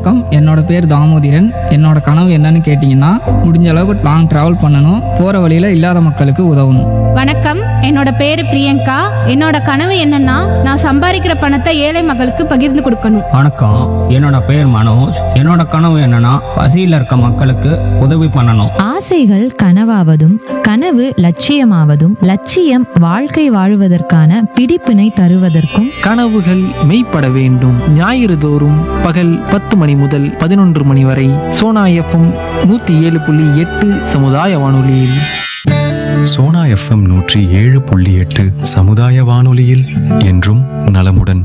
வணக்கம் என்னோட பேர் தாமோதிரன் என்னோட கனவு என்னன்னு கேட்டிங்கன்னா முடிஞ்ச அளவுக்கு லாங் ட்ராவல் பண்ணணும் போகிற வழியில் இல்லாத மக்களுக்கு உதவணும் வணக்கம் என்னோட பேரு பிரியங்கா என்னோட கனவு என்னன்னா நான் சம்பாதிக்கிற பணத்தை ஏழை மக்களுக்கு பகிர்ந்து கொடுக்கணும் வணக்கம் என்னோட பேர் மனோஜ் என்னோட கனவு என்னன்னா பசியில் இருக்க மக்களுக்கு உதவி பண்ணணும் ஆசைகள் கனவாவதும் கனவு லட்சியமாவதும் லட்சியம் வாழ்க்கை வாழுவதற்கான பிடிப்பினை தருவதற்கும் கனவுகள் மெய்ப்பட வேண்டும் ஞாயிறு தோறும் பகல் பத்து மணி முதல் பதினொன்று மணி வரை சோனா எஃப்எம் நூற்றி ஏழு புள்ளி எட்டு சமுதாய வானொலியில் சோனா எஃப்எம் நூற்றி ஏழு புள்ளி எட்டு சமுதாய வானொலியில் என்றும் நலமுடன்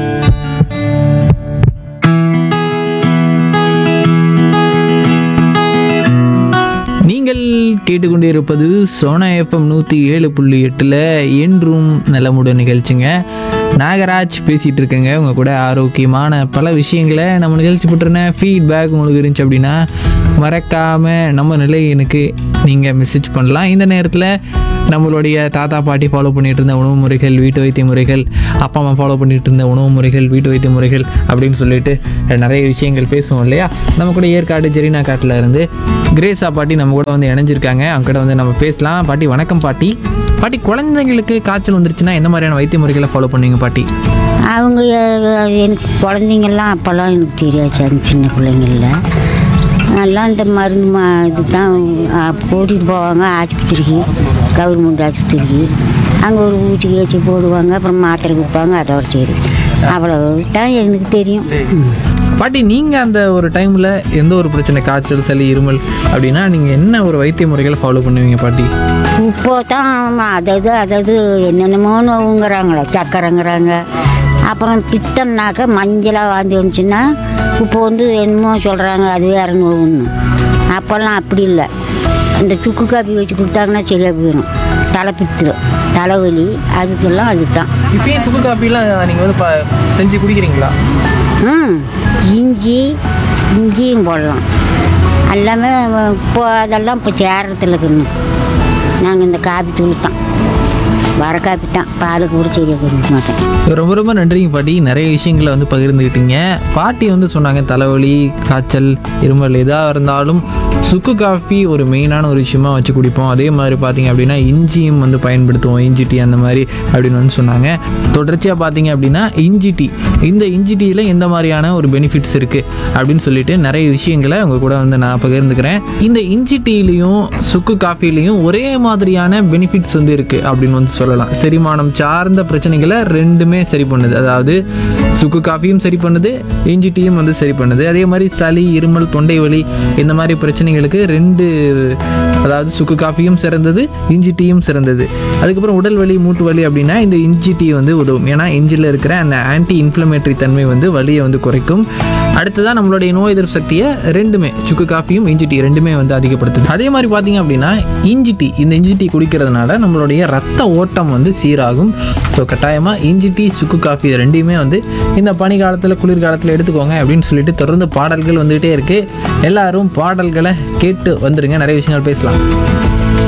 நீங்கள் கேட்டுக்கொண்டிருப்பது சோனா எஃப்எம் நூற்றி ஏழு புள்ளி எட்டில் என்றும் நலமுடன் நிகழ்ச்சிங்க நாகராஜ் பேசிகிட்டு இருக்கேங்க உங்கள் கூட ஆரோக்கியமான பல விஷயங்களை நம்ம நிகழ்ச்சி பற்றின ஃபீட்பேக் உங்களுக்கு இருந்துச்சு அப்படின்னா மறக்காமல் நம்ம நிலையனுக்கு நீங்கள் மெசேஜ் பண்ணலாம் இந்த நேரத்தில் நம்மளுடைய தாத்தா பாட்டி ஃபாலோ பண்ணிட்டு இருந்த உணவு முறைகள் வீட்டு வைத்திய முறைகள் அப்பா அம்மா ஃபாலோ பண்ணிட்டு இருந்த உணவு முறைகள் வீட்டு வைத்திய முறைகள் அப்படின்னு சொல்லிட்டு நிறைய விஷயங்கள் பேசுவோம் இல்லையா நம்ம கூட ஏற்காடு ஜெரினா காட்டில் இருந்து கிரேஸா பாட்டி நம்ம கூட வந்து இணைஞ்சிருக்காங்க அவங்க கூட வந்து நம்ம பேசலாம் பாட்டி வணக்கம் பாட்டி பாட்டி குழந்தைங்களுக்கு காய்ச்சல் வந்துருச்சுன்னா எந்த மாதிரியான வைத்திய முறைகளை ஃபாலோ பண்ணுவீங்க பாட்டி அவங்க அஹ், எனக்கு குழந்தைங்கள்லாம் அப்போல்லாம் எனக்கு தெரியாது அந்த சின்ன பிள்ளைங்கள நல்லா இந்த மருந்து மா இதுதான் அஹ், கூட்டிகிட்டு போவாங்க ஆஸ்பத்திரிக்கு கவர்மெண்ட் ஆஸ்பத்திரிக்கு அங்கே ஒரு ஊசி ஏச்சி போடுவாங்க அப்புறம் மாத்திரை கொடுப்பாங்க அதோட சரி அவ்வளவு தான் எனக்கு தெரியும் ம். பாட்டி நீங்கள் அந்த ஒரு டைமில் எந்த ஒரு பிரச்சனை காய்ச்சல் சளி இருமல் அப்படின்னா நீங்கள் என்ன ஒரு வைத்திய முறைகளை ஃபாலோ பண்ணுவீங்க பாட்டி இப்போ தான் அதாவது அதாவது என்னென்னமோ நோவுங்கிறாங்களே சக்கரைங்கிறாங்க அப்புறம் பித்தம்னாக்க மஞ்சளாக வாந்தி வந்துச்சுன்னா இப்போ வந்து என்னமோ சொல்கிறாங்க அது வேற நோவுன்னு அப்போல்லாம் அப்படி இல்லை இந்த சுக்கு காப்பி வச்சு கொடுத்தாங்கன்னா சரியாக போயிடும் தலை பித்து தலைவலி அதுக்கெல்லாம் அதுதான் இப்பயும் சுக்கு காப்பிலாம் நீங்கள் வந்து ப- செஞ்சு குடிக்கிறீங்களா ம் இஞ்சி இஞ்சியும் போடலாம் எல்லாமே இப்போ அதெல்லாம் இப்போ சேரத்தில் இருக்குன்னு நாங்கள் இந்த காப்பி தூள் தான் வர காப்பி தான் பால் கூட சரியாக குடிக்க மாட்டேன் ரொம்ப ரொம்ப நன்றிங்க பாட்டி நிறைய விஷயங்களை வந்து பகிர்ந்துக்கிட்டீங்க பாட்டி வந்து சொன்னாங்க தலைவலி காய்ச்சல் இருமல் எதாக இருந்தாலும் சுக்கு காஃபி ஒரு மெயினான ஒரு விஷயமா வச்சு குடிப்போம் அதே மாதிரி பார்த்தீங்க அப்படின்னா இஞ்சியும் வந்து பயன்படுத்துவோம் இஞ்சி டீ அந்த மாதிரி அப்படின்னு வந்து சொன்னாங்க தொடர்ச்சியாக பார்த்தீங்க அப்படின்னா இஞ்சி டீ இந்த இஞ்சி டீயில் எந்த மாதிரியான ஒரு பெனிஃபிட்ஸ் இருக்குது அப்படின்னு சொல்லிட்டு நிறைய விஷயங்களை உங்கள் கூட வந்து நான் பகிர்ந்துக்கிறேன் இந்த இஞ்சி டீலையும் சுக்கு காஃபிலையும் ஒரே மாதிரியான பெனிஃபிட்ஸ் வந்து இருக்குது அப்படின்னு வந்து சொல்லலாம் செரிமானம் சார்ந்த பிரச்சனைகளை ரெண்டுமே சரி பண்ணுது அதாவது சுக்கு காஃபியும் சரி பண்ணுது இஞ்சி டீயும் வந்து சரி பண்ணுது அதே மாதிரி சளி இருமல் தொண்டை வலி இந்த மாதிரி பிரச்சனைகளுக்கு ரெண்டு அதாவது சுக்கு காஃபியும் சிறந்தது இஞ்சி டீயும் சிறந்தது அதுக்கப்புறம் உடல் வலி மூட்டு வலி அப்படின்னா இந்த இஞ்சி டீ வந்து உதவும் ஏன்னா இஞ்சியில் இருக்கிற அந்த ஆன்டி இன்ஃப்ளமேட்டரி தன்மை வந்து வலியை வந்து குறைக்கும் அடுத்ததான் நம்மளுடைய நோய் எதிர்ப்பு சக்தியை ரெண்டுமே சுக்கு காஃபியும் இஞ்சி டீ ரெண்டுமே வந்து அதிகப்படுத்துது அதே மாதிரி பார்த்தீங்க அப்படின்னா இஞ்சி டீ இந்த இஞ்சி டீ குடிக்கிறதுனால நம்மளுடைய ரத்த ஓட்டம் வந்து சீராகும் ஸோ கட்டாயமாக இஞ்சி டீ சுக்கு காஃபி இது ரெண்டையுமே வந்து இந்த பனிக்காலத்தில் குளிர்காலத்தில் எடுத்துக்கோங்க அப்படின்னு சொல்லிட்டு தொடர்ந்து பாடல்கள் வந்துகிட்டே இருக்குது எல்லாரும் பாடல்களை கேட்டு வந்துடுங்க நிறைய விஷயங்கள் பேசலாம்